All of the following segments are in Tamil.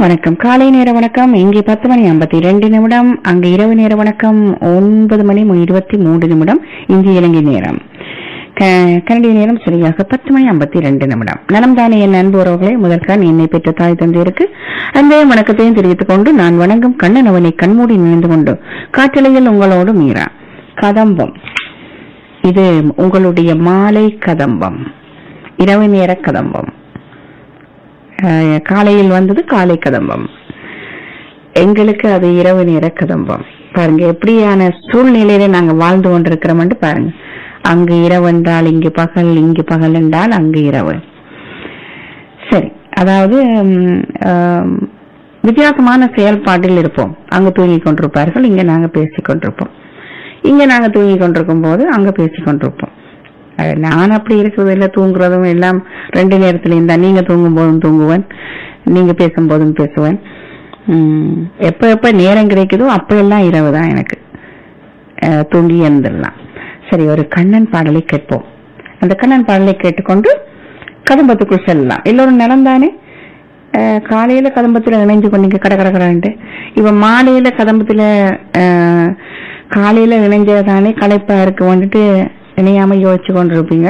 வணக்கம் காலை நேர வணக்கம் இங்கே பத்து மணி ஐம்பத்தி ரெண்டு நிமிடம் அங்க இரவு நேர வணக்கம் ஒன்பது மணி இருபத்தி மூன்று நிமிடம் இந்திய இலங்கை நேரம் க- கனடிய நேரம் சரியாக பத்து மணி ஐம்பத்தி ரெண்டு நிமிடம் நலம் தானே என் அன்பு உறவுகளை முதற்கான் என்னை பெற்ற தாய் தந்தையருக்கு அந்த வணக்கத்தையும் தெரிவித்துக் கொண்டு நான் வணங்கும் கண்ணன் அவனை கண்மூடி நினைந்து கொண்டு காற்றலையில் உங்களோடு மீறா கதம்பம் இது உங்களுடைய மாலை கதம்பம் இரவு நேர கதம்பம் அஹ், காலையில் வந்தது காலை கதம்பம் எங்களுக்கு அது இரவு நேர கதம்பம் பாருங்க எப்படியான சூழ்நிலையில நாங்க வாழ்ந்து கொண்டிருக்கிறோம்னு பாருங்க அங்கு இரவு என்றால் இங்கு பகல் இங்கு பகல் என்றால் அங்கு இரவு சரி அதாவது ம், ஆம், வித்தியாசமான செயல்பாட்டில் இருப்போம் அங்க தூங்கிக் கொண்டிருப்பார்கள் இங்க நாங்க பேசிக் கொண்டிருப்போம் இங்க நாங்க தூங்கி கொண்டிருக்கும் போது அங்க பேசிக் கொண்டிருப்போம் அஹ் நான் அப்படி இருக்கிறது இல்ல தூங்குறதும் எல்லாம் ரெண்டு நேரத்திலையும் தான் நீங்க தூங்கும் போதும் தூங்குவேன் நீங்க பேசும் போதும் பேசுவேன் உம், எப்ப எப்ப நேரம் கிடைக்குதோ அப்ப எல்லாம் இரவு தான் எனக்கு அஹ் தூங்கி எழுந்துடலாம் சரி ஒரு கண்ணன் பாடலை கேட்போம் அந்த கண்ணன் பாடலை கேட்டுக்கொண்டு கதம்பத்துக்குள் செல்லலாம் எல்லோரும் நலந்தானே அஹ் காலையில கதம்பத்துல இணைஞ்சு கொண்டீங்க கட கட கடன்ட்டு இப்ப மாலையில கதம்பத்துல அஹ், காலையில இணைஞ்சதானே களைப்பா இருக்கு வந்துட்டு இணையாம யோசிச்சு கொண்டிருப்பீங்க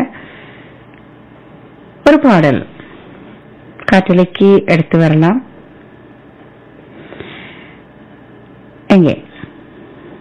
ஒரு பாடல் காற்றலைக்கு எடுத்து வரலாம் எங்கே